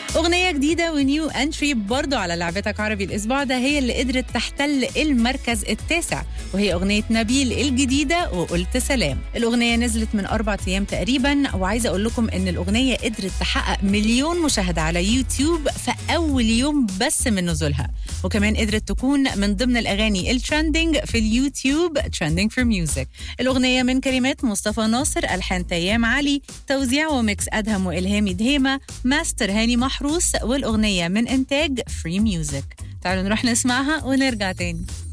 أغنية جديدة ونيو انتري برضو على لعبتك عربي الأسبوع ده هي اللي قدرت تحتل المركز التاسع وهي أغنية نبيل الجديدة وقلت سلام الأغنية نزلت من أربع أيام تقريبا وعايزة أقول لكم إن الأغنية قدرت تحقق مليون مشاهدة على يوتيوب في أول يوم بس من نزولها وكمان قدرت تكون من ضمن الأغاني الترندنج في اليوتيوب ترندنج فور ميوزك الأغنية من كلمات مصطفى ناصر ألحان تيام علي توزيع وميكس أدهم وإلهامي دهيمة ماستر هاني محروس والأغنية من إنتاج فري ميوزك تعالوا نروح نسمعها ونرجع تاني